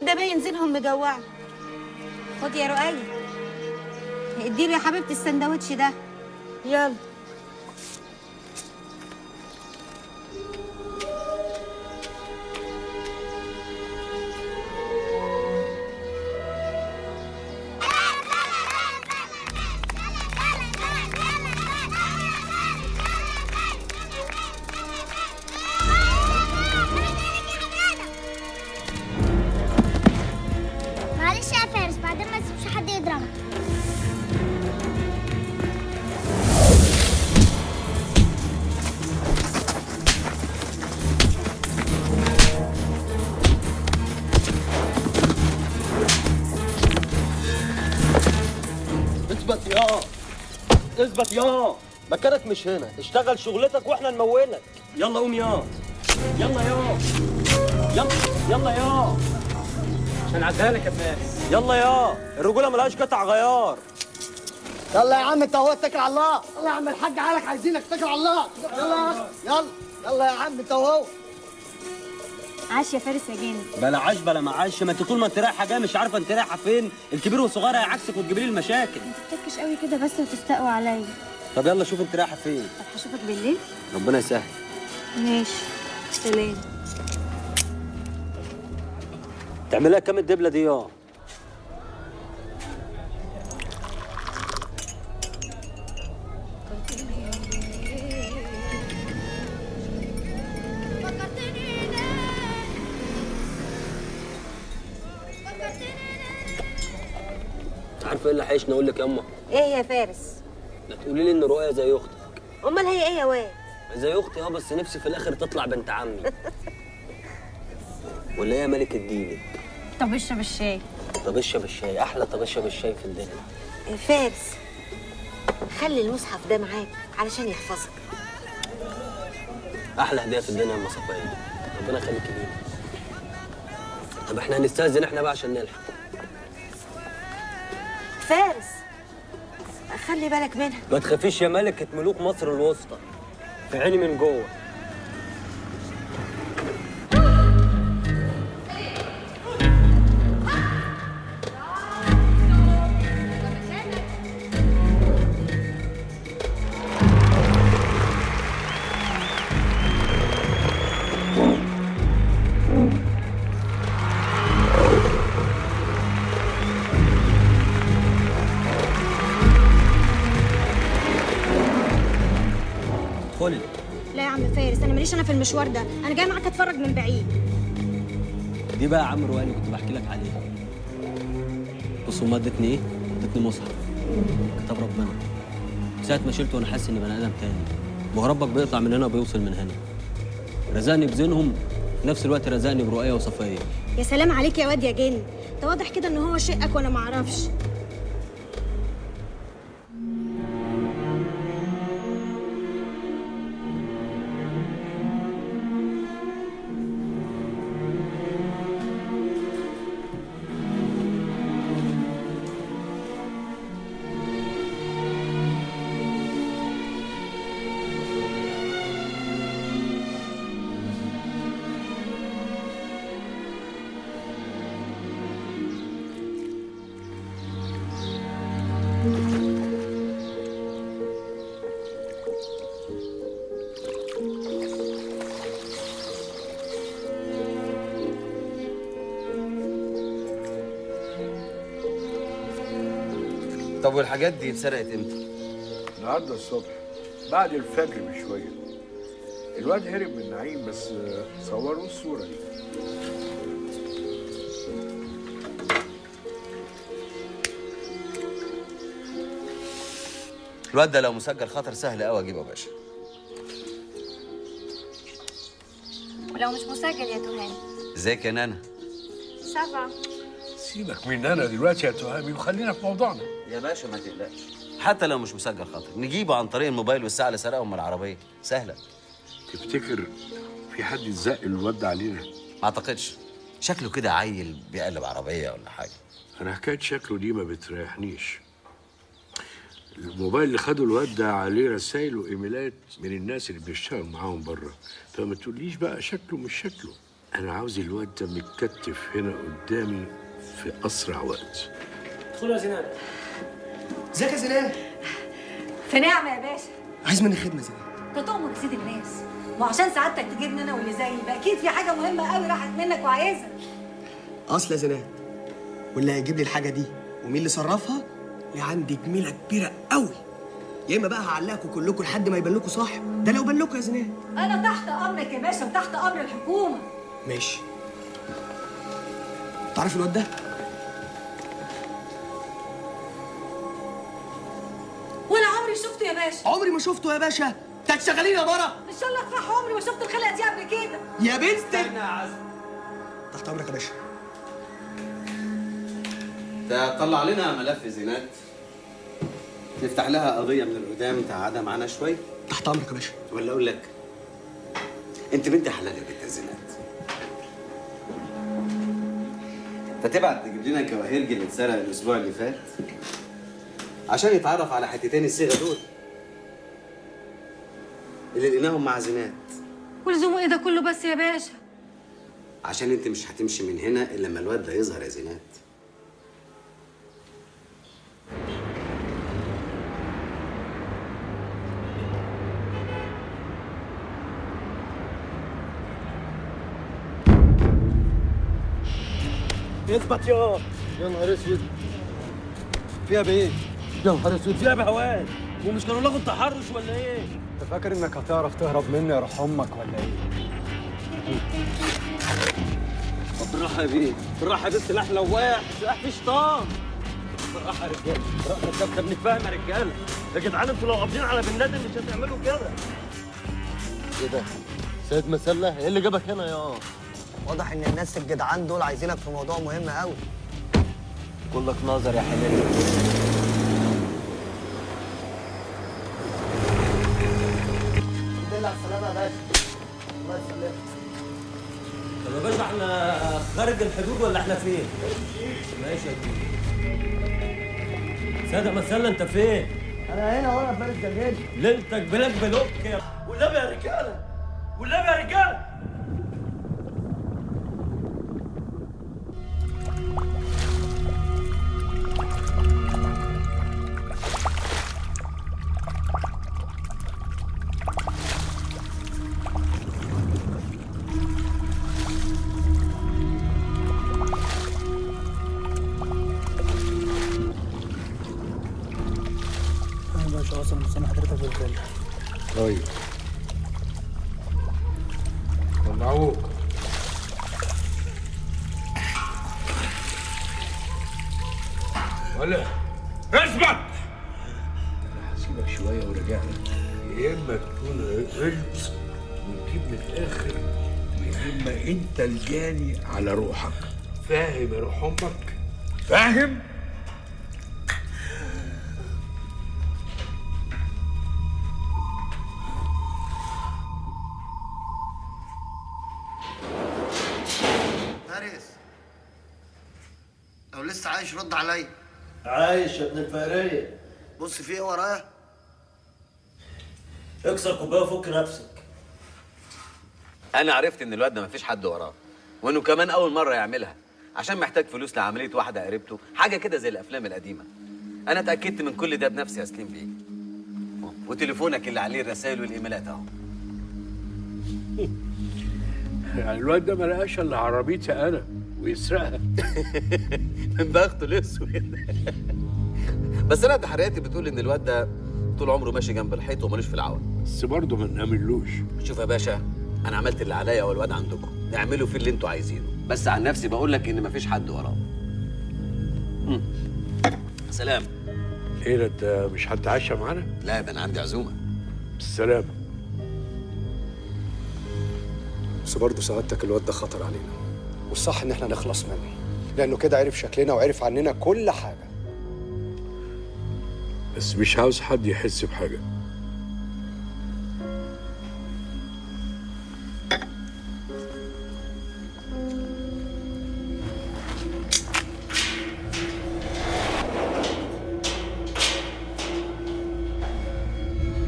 ده باين زينهم مجوعه خد يا رؤية اديله يا حبيبتي السندوتش ده يلا معلش يا فارس بعدين ما تسيبش حد يضربك اثبت يا اثبت يا مكانك مش هنا اشتغل شغلتك واحنا نمولك يلا قوم يا يلا يا يلا يلا يا عشان اعدها لك يا فارس يلا يا الرجوله ملهاش قطع غيار يلا يا عم انت هو اتكل على الله يلا يا عم الحاج عالك عايزينك اتكل على الله يلا يلا يلا يا عم انت هو عاش يا فارس يا جامد بلا عاش بلا معاش ما انت طول ما انت رايحه جايه مش عارفه انت رايحه فين الكبير والصغير هيعكسك وتجيب لي المشاكل تتكش قوي كده بس وتستقوى عليا طب يلا شوف انت رايحه فين طب هشوفك بالليل ربنا يسهل ماشي سلام تعملها كام الدبله دي يا انت عارفه ايه اللي حيشني اقول لك يا اما ايه يا فارس لا تقولي لي ان رؤيا زي اختك امال هي ايه يا واد زي اختي اه بس نفسي في الاخر تطلع بنت عمي ولا هي ملكة دينك طب اشرب الشاي طب اشرب الشاي احلى طب اشرب الشاي في الدنيا فارس خلي المصحف ده معاك علشان يحفظك احلى هديه في الدنيا يا ام صفيه ربنا يخليك لينا طب احنا هنستاذن احنا بقى عشان نلحق فارس خلي بالك منها ما تخافيش يا ملكة ملوك مصر الوسطى في عيني من جوه ادخلي لا يا عم فارس انا ماليش انا في المشوار ده انا جاي معاك اتفرج من بعيد دي بقى يا عم روقان اللي كنت بحكي لك عليها بص امها ادتني ايه؟ ادتني مصحف كتاب ربنا ساعة ما شلته وانا حاسس اني بني ادم تاني ما هو ربك بيقطع من هنا وبيوصل من هنا رزقني بزينهم في نفس الوقت رزقني برؤية وصفية يا سلام عليك يا واد يا جن انت واضح كده ان هو شقك وانا ما اعرفش طب والحاجات دي اتسرقت امتى؟ النهارده الصبح بعد الفجر بشويه الواد هرب من نعيم بس صوروا الصوره دي الواد ده لو مسجل خطر سهل قوي اجيبه يا باشا ولو مش مسجل يا تهاني ازيك يا نانا سبعة سيبك من انا دلوقتي يا تهامي وخلينا في موضوعنا يا باشا ما تقلقش حتى لو مش مسجل خطر نجيبه عن طريق الموبايل والساعه اللي سرقهم من العربيه سهله تفتكر في حد يزق الواد ده علينا ما اعتقدش شكله كده عيل بيقلب عربيه ولا حاجه انا حكايه شكله دي ما بتريحنيش الموبايل اللي خده الواد ده عليه رسائل وايميلات من الناس اللي بيشتغل معاهم بره فما تقوليش بقى شكله مش شكله انا عاوز الواد ده متكتف هنا قدامي في اسرع وقت ادخلوا يا زينات ازيك يا زينات في نعمة يا باشا عايز مني خدمه زينات كنت امك سيد الناس وعشان سعادتك تجيبني انا واللي زيي يبقى اكيد في حاجه مهمه قوي راحت منك وعايزها اصل يا زينات واللي هيجيب لي الحاجه دي ومين اللي صرفها لي عندي جميله كبيره قوي يا اما بقى هعلقكم كلكم لحد ما يبان لكم صاحب ده لو بان لكم يا زينات انا تحت امرك يا باشا وتحت امر الحكومه ماشي تعرف الواد ده ولا عمري شفته يا باشا عمري ما شفته يا باشا انت هتشغليني يا برا ان شاء الله افرح عمري ما شفت الخلقه دي قبل كده يا بنت استنى يا عزم تحت امرك يا باشا تطلع لنا ملف زينات نفتح لها قضيه من القدام تقعدها معانا شوي تحت امرك يا باشا ولا اقول لك انت بنت حلال يا بنت زينات فتبعت تجيب لنا الجواهرجي اللي اتسرق الاسبوع اللي فات عشان يتعرف على حتتين الصيغه دول اللي لقيناهم مع زينات ولزوم ايه ده كله بس يا باشا عشان انت مش هتمشي من هنا الا لما الواد ده يظهر يا زينات اثبت يا يا نهار اسود فيها بايه؟ يا نهار اسود فيها بهوان ومش كانوا لغوا التحرش ولا ايه؟ انت فاكر انك هتعرف تهرب مني يا روح امك ولا ايه؟ طب بالراحه يا بيه بالراحه يا بيه سلاح لواح سلاح فيه شيطان بالراحه يا رجاله بالراحه طب طب نتفاهم يا رجاله يا جدعان انتوا لو قابضين على بن لادن مش هتعملوا كده ايه ده؟ سيد مسلة ايه اللي جابك هنا يا واضح ان الناس الجدعان دول عايزينك في موضوع مهم قوي كلك نظر يا حلال الحمد لله على السلامه يا باشا الله يسلمك طب يا باشا احنا خارج الحدود ولا احنا فين؟ ماشي يا كبير سادة مسلة انت فين؟ انا هنا وانا في بلد جميل ليلتك بلاد بلوك يا والنبي يا رجاله والنبي يا رجاله انا باشا اصلا مستني حضرتك بالفيلا طيب طلعوك ولا اثبت انا هسيبك شويه وراجع لك يا اما تكون غلط وتجيب من الاخر يا اما انت الجاني على روحك فاهم يا روح امك فاهم فارس لو لسه عايش رد عليا عايش يا ابن الفقرية بص في ايه ورايا اكسر كوبايه وفك نفسك انا عرفت ان الواد ده مفيش حد وراه وانه كمان اول مره يعملها عشان محتاج فلوس لعمليه واحده قريبته حاجه كده زي الافلام القديمه انا اتاكدت من كل ده بنفسي يا سليم بيه وتليفونك اللي عليه الرسائل والايميلات اهو يعني الواد ده ما لقاش الا عربيتي انا ويسرقها من بخته الاسود بس انا تحرياتي بتقول ان الواد ده طول عمره ماشي جنب الحيط ومالوش في العون بس برضه ما نعملوش شوف يا باشا انا عملت اللي عليا والواد عندكم اعملوا فيه اللي انتوا عايزينه بس عن نفسي بقول لك ان مفيش حد وراه مم. سلام ايه ده انت مش هتتعشى معانا؟ لا ده انا عندي عزومه بالسلامه بس برضه سعادتك الواد ده خطر علينا والصح ان احنا نخلص منه لانه كده عرف شكلنا وعرف عننا كل حاجه بس مش عاوز حد يحس بحاجه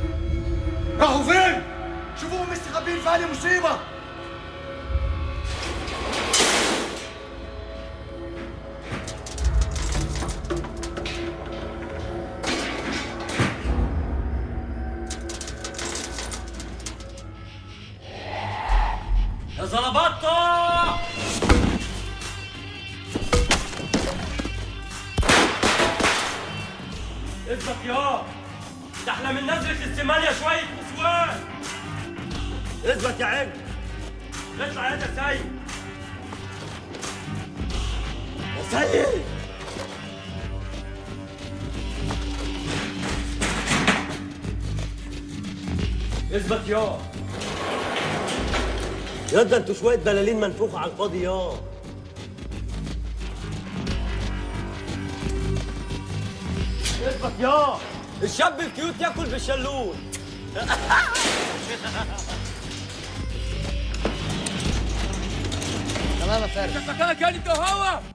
راحوا فين؟ شوفوهم مستخبيين في هذه مصيبة اثبت يا ده احنا من نزلة السمانية شوية نسوان اثبت يا عم اطلع يا سيد يا سيد اثبت يا يا ده انتوا شوية بلالين منفوخة على الفاضي يا اثبت يا الشاب الكيوت ياكل بالشلوت تمام يا فارس مكانك انت وهو